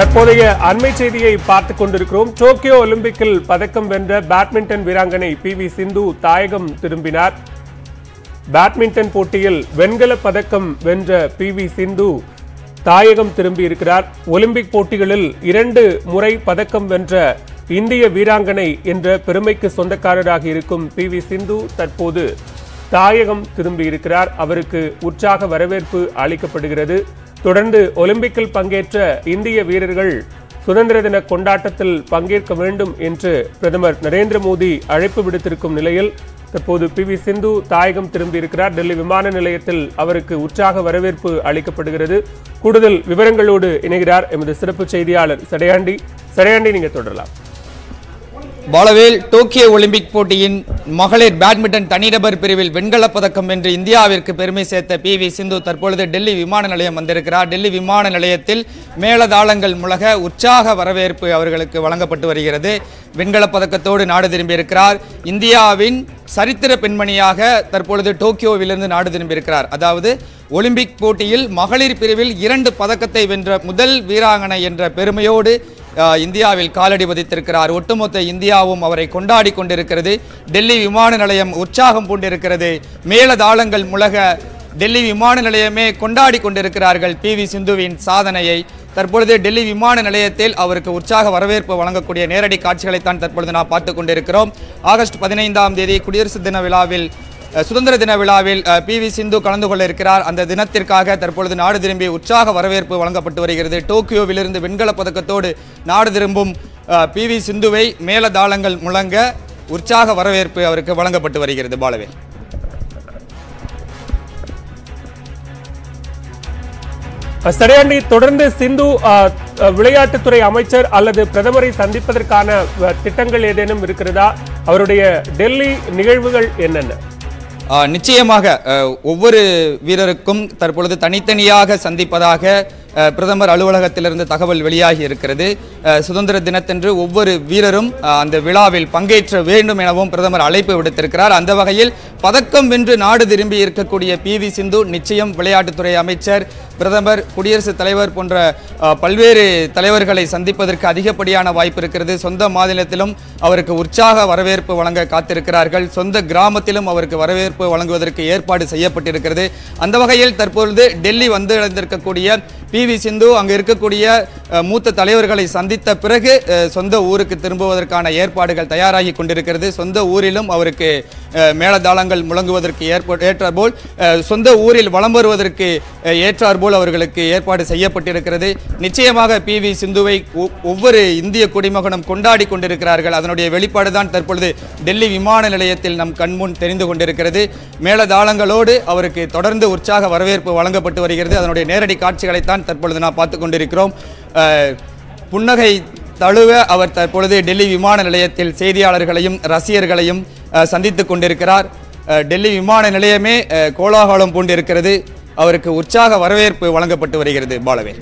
தற்போதைய அண்மை செய்தியை பார்த்துக் கொண்டிருக்கிறோம் டோக்கியோ ஒலிம்பிக்கில் பதக்கம் வென்ற பேட்மிண்டன் வீராங்கனை பி வி சிந்து தாயகம் திரும்பினார் பேட்மிண்டன் போட்டியில் வெண்கல பதக்கம் வென்ற பி வி சிந்து தாயகம் திரும்பி இருக்கிறார் ஒலிம்பிக் போட்டிகளில் இரண்டு முறை பதக்கம் வென்ற இந்திய வீராங்கனை என்ற பெருமைக்கு சொந்தக்காரராக இருக்கும் பி வி சிந்து தற்போது தாயகம் திரும்பி இருக்கிறார் அவருக்கு உற்சாக வரவேற்பு அளிக்கப்படுகிறது தொடர்ந்து ஒலிம்பிக்கில் பங்கேற்ற இந்திய வீரர்கள் சுதந்திர தின கொண்டாட்டத்தில் பங்கேற்க வேண்டும் என்று பிரதமர் நரேந்திர மோடி அழைப்பு விடுத்திருக்கும் நிலையில் தற்போது பி வி சிந்து தாயகம் திரும்பியிருக்கிறார் டெல்லி விமான நிலையத்தில் அவருக்கு உற்சாக வரவேற்பு அளிக்கப்படுகிறது கூடுதல் விவரங்களோடு இணைகிறார் எமது சிறப்பு செய்தியாளர் சடையாண்டி சடையாண்டி நீங்க தொடரலாம் பாலவேல் டோக்கியோ ஒலிம்பிக் போட்டியின் மகளிர் பேட்மிண்டன் தனிநபர் பிரிவில் வெண்கலப் பதக்கம் வென்று இந்தியாவிற்கு பெருமை சேர்த்த பி வி சிந்து தற்பொழுது டெல்லி விமான நிலையம் வந்திருக்கிறார் டெல்லி விமான நிலையத்தில் மேலதாளங்கள் முழக உற்சாக வரவேற்பு அவர்களுக்கு வழங்கப்பட்டு வருகிறது வெண்கலப் பதக்கத்தோடு நாடு திரும்பியிருக்கிறார் இந்தியாவின் சரித்திர பெண்மணியாக தற்பொழுது டோக்கியோவிலிருந்து நாடு திரும்பியிருக்கிறார் அதாவது ஒலிம்பிக் போட்டியில் மகளிர் பிரிவில் இரண்டு பதக்கத்தை வென்ற முதல் வீராங்கனை என்ற பெருமையோடு அஹ், இந்தியாவில் காலடி பதித்திருக்கிறார் ஒட்டுமொத்த இந்தியாவும் அவரை கொண்டாடி கொண்டிருக்கிறது டெல்லி விமான நிலையம் உற்சாகம் பூண்டிருக்கிறது மேலதாளங்கள் முழக டெல்லி விமான நிலையமே கொண்டாடி கொண்டிருக்கிறார்கள் பி வி சிந்துவின் சாதனையை தற்பொழுது டெல்லி விமான நிலையத்தில் அவருக்கு உற்சாக வரவேற்பு வழங்கக்கூடிய நேரடி காட்சிகளைத்தான் தற்பொழுது நாம் பார்த்து கொண்டிருக்கிறோம் ஆகஸ்ட் பதினைந்தாம் தேதி குடியரசு தின விழாவில் அஹ், சுதந்திர தின விழாவில் பி வி சிந்து கலந்து கொள்ள இருக்கிறார் அந்த தினத்திற்காக தற்பொழுது நாடு திரும்பி உற்சாக வரவேற்பு வழங்கப்பட்டு வருகிறது டோக்கியோவிலிருந்து வெண்கலப் பதக்கத்தோடு நாடு திரும்பும் பி வி சிந்துவை மேலதாளங்கள் முழங்க உற்சாக வரவேற்பு அவருக்கு வழங்கப்பட்டு வருகிறது பாலவேல் சடையாண்டி தொடர்ந்து சிந்து அஹ், அஹ், விளையாட்டுத்துறை அமைச்சர் அல்லது பிரதமரை சந்திப்பதற்கான அஹ், திட்டங்கள் ஏதேனும் இருக்கிறதா அவருடைய டெல்லி நிகழ்வுகள் என்னென்ன ஆ, நிச்சயமாக அ, ஒவ்வொரு வீரருக்கும் தற்பொழுது தனித்தனியாக சந்திப்பதாக அ, பிரதமர் அலுவலகத்திலிருந்து தகவல் வெளியாகி இருக்கிறது அ, சுதந்திர தினத்தன்று ஒவ்வொரு வீரரும் அ, அந்த விழாவில் பங்கேற்ற வேண்டும் எனவும் பிரதமர் அழைப்பு விடுத்திருக்கிறார் அந்த வகையில் பதக்கம் வென்று நாடு திரும்பி இருக்கக்கூடிய பி வி சிந்து நிச்சயம் விளையாட்டுத்துறை அமைச்சர் பிரதமர் குடியரசுத் தலைவர் போன்ற அ, பல்வேறு தலைவர்களை சந்திப்பதற்கு அதிகப்படியான வாய்ப்பு இருக்கிறது சொந்த மாநிலத்திலும் அவருக்கு உற்சாக வரவேற்பு வழங்க காத்திருக்கிறார்கள் சொந்த கிராமத்திலும் அவருக்கு வரவேற்பு வழங்குவதற்கு ஏற்பாடு செய்யப்பட்டிருக்கிறது அந்த வகையில் தற்பொழுது டெல்லி வந்து இழந்திருக்கக்கூடிய பி வி சிந்து அங்கு இருக்கக்கூடிய அ, மூத்த தலைவர்களை சந்தித்த பிறகு அ, சொந்த ஊருக்கு திரும்புவதற்கான ஏற்பாடுகள் தயாராகி கொண்டிருக்கிறது சொந்த ஊரிலும் அவருக்கு அ, மேளதாளங்கள் முழங்குவதற்கு ஏற்ப ஏற்றாற்போல் அ, சொந்த ஊரில் வலம் வருவதற்கு அ, ஏற்றாற்போல் அவர்களுக்கு ஏற்பாடு செய்யப்பட்டிருக்கிறது நிச்சயமாக பி வி சிந்துவை ஒ- ஒவ்வொரு இந்திய குடிமகனும் கொண்டாடி கொண்டிருக்கிறார்கள் அதனுடைய வெளிப்பாடு தான் தற்பொழுது டெல்லி விமான நிலையத்தில் நம் கண்முன் தெரிந்து கொண்டிருக்கிறது மேளதாளங்களோடு அவருக்கு தொடர்ந்து உற்சாக வரவேற்பு வழங்கப்பட்டு வருகிறது அதனுடைய நேரடி காட்சிகளைத்தான் தற்பொழுது நாம் பார்த்து கொண்டிருக்கிறோம் அஹ், புன்னகை தழுவ அவர் தற்பொழுது டெல்லி விமான நிலையத்தில் செய்தியாளர்களையும் ரசிகர்களையும் அஹ், சந்தித்துக் கொண்டிருக்கிறார் அஹ், டெல்லி விமான நிலையமே அஹ், கோலாகலம் பூண்டிருக்கிறது அவருக்கு உற்சாக வரவேற்பு வழங்கப்பட்டு வருகிறது பாலவேல்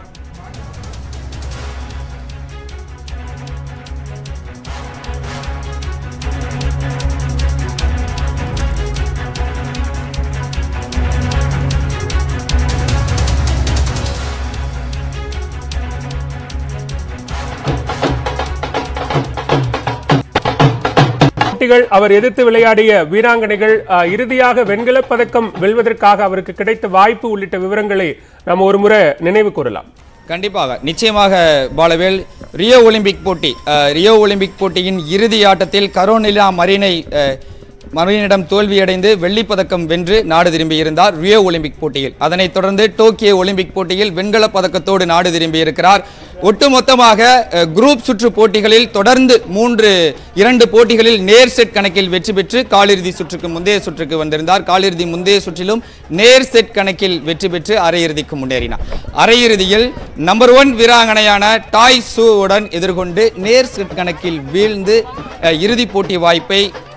போட்டிகள் அவர் எதிர்த்து விளையாடிய வீராங்கனைகள் அஹ், இறுதியாக வெண்கலப் பதக்கம் வெல்வதற்காக அவருக்கு கிடைத்த வாய்ப்பு உள்ளிட்ட விவரங்களை நாம் ஒரு முறை நினைவு கூறலாம் கண்டிப்பாக நிச்சயமாக பாலவேல் ரியோ ஒலிம்பிக் போட்டி அஹ், ரியோ ஒலிம்பிக் போட்டியின் இறுதி ஆட்டத்தில் கரோனிலா மரீனை அஹ், மரீனிடம் தோல்வியடைந்து வெள்ளிப் பதக்கம் வென்று நாடு திரும்பியிருந்தார் ரியோ ஒலிம்பிக் போட்டியில் அதனைத் தொடர்ந்து டோக்கியோ ஒலிம்பிக் போட்டியில் வெண்கலப் பதக்கத்தோடு நாடு திரும்பியிருக்கிறார் ஒட்டுமொத்தமாக அஹ், குரூப் சுற்று போட்டிகளில் தொடர்ந்து மூன்று இரண்டு போட்டிகளில் நேர் செட் கணக்கில் வெற்றி பெற்று காலிறுதி சுற்றுக்கு முந்தைய சுற்றுக்கு வந்திருந்தார் காலிறுதி முந்தைய சுற்றிலும் நேர் செட் கணக்கில் வெற்றி பெற்று அரையிறுதிக்கு முன்னேறினார் அரையிறுதியில் நம்பர் ஒன் வீராங்கனையான டாய் சூவுடன் எதிர்கொண்டு நேர் செட் கணக்கில் வீழ்ந்து அஹ், இறுதிப் போட்டி வாய்ப்பை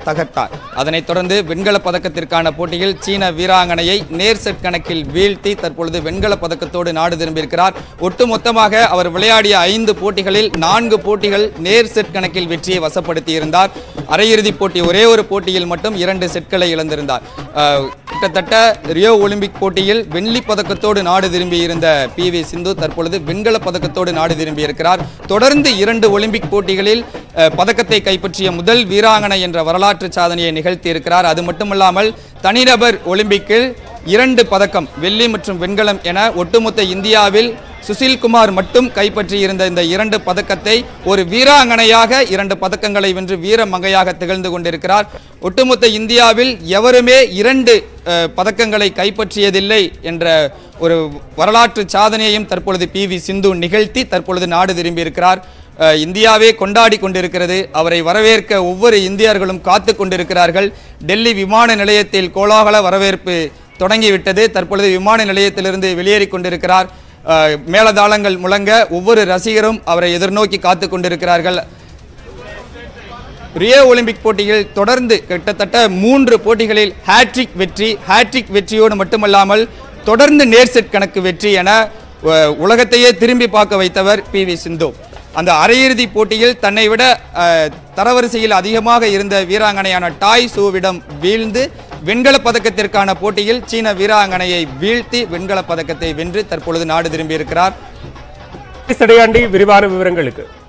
தகர்த்தார் அதனைத் தொடர்ந்து வெண்கல பதக்கத்திற்கான போட்டியில் சீன வீராங்கனையை நேர் செட் கணக்கில் வீழ்த்தி தற்பொழுது வெண்கல பதக்கத்தோடு நாடு திரும்பியிருக்கிறார் ஒட்டுமொத்தமாக அவர் விளையாடிய ஐந்து போட்டிகளில் நான்கு போட்டிகள் நேர் செட் கணக்கில் வெற்றியை வசப்படுத்தி இருந்தார் அரையிறுதிப் போட்டி ஒரே ஒரு போட்டியில் மட்டும் இரண்டு செட்களை இழந்திருந்தார் அஹ், கிட்டத்தட்ட ரியோ ஒலிம்பிக் போட்டியில் வெள்ளி பதக்கத்தோடு நாடு திரும்பி இருந்த பி வி சிந்து தற்பொழுது வெண்கல பதக்கத்தோடு நாடு திரும்பி இருக்கிறார் தொடர்ந்து இரண்டு ஒலிம்பிக் போட்டிகளில் அஹ், பதக்கத்தை கைப்பற்றிய முதல் வீராங்கனை என்ற வரலாற்று சாதனையை நிகழ்த்தி இருக்கிறார் அது மட்டுமல்லாமல் தனிநபர் ஒலிம்பிக்கில் இரண்டு பதக்கம் வெள்ளி மற்றும் வெண்கலம் என ஒட்டுமொத்த இந்தியாவில் சுசில்குமார் மட்டும் கைப்பற்றி இருந்த இந்த இரண்டு பதக்கத்தை ஒரு வீராங்கனையாக இரண்டு பதக்கங்களை வென்று வீர மங்கையாக திகழ்ந்து கொண்டிருக்கிறார் ஒட்டுமொத்த இந்தியாவில் எவருமே இரண்டு அஹ், பதக்கங்களை கைப்பற்றியதில்லை என்ற ஒரு வரலாற்று சாதனையையும் தற்பொழுது பி வி சிந்து நிகழ்த்தி தற்பொழுது நாடு திரும்பியிருக்கிறார் அஹ், இந்தியாவே கொண்டாடி கொண்டிருக்கிறது அவரை வரவேற்க ஒவ்வொரு இந்தியர்களும் காத்து கொண்டிருக்கிறார்கள் டெல்லி விமான நிலையத்தில் கோலாகல வரவேற்பு தொடங்கிவிட்டது தற்பொழுது விமான நிலையத்திலிருந்து வெளியேறி கொண்டிருக்கிறார் அஹ், மேளதாளங்கள் முழங்க ஒவ்வொரு ரசிகரும் அவரை எதிர்நோக்கி காத்து கொண்டிருக்கிறார்கள் ரியோ ஒலிம்பிக் போட்டியில் தொடர்ந்து கிட்டத்தட்ட மூன்று போட்டிகளில் ஹேட்ரிக் வெற்றி ஹேட்ரிக் வெற்றியோடு மட்டுமல்லாமல் தொடர்ந்து நேர் செட் கணக்கு வெற்றி என அஹ், உலகத்தையே திரும்பி பார்க்க வைத்தவர் பி வி சிந்து அந்த அரையிறுதி போட்டியில் தன்னை விட அஹ், தரவரிசையில் அதிகமாக இருந்த வீராங்கனையான டாய் சூவிடம் வீழ்ந்து வெண்கலப் பதக்கத்திற்கான போட்டியில் சீன வீராங்கனையை வீழ்த்தி வெண்கலப் பதக்கத்தை வென்று தற்பொழுது நாடு திரும்பியிருக்கிறார் சடையாண்டி விரிவான விவரங்களுக்கு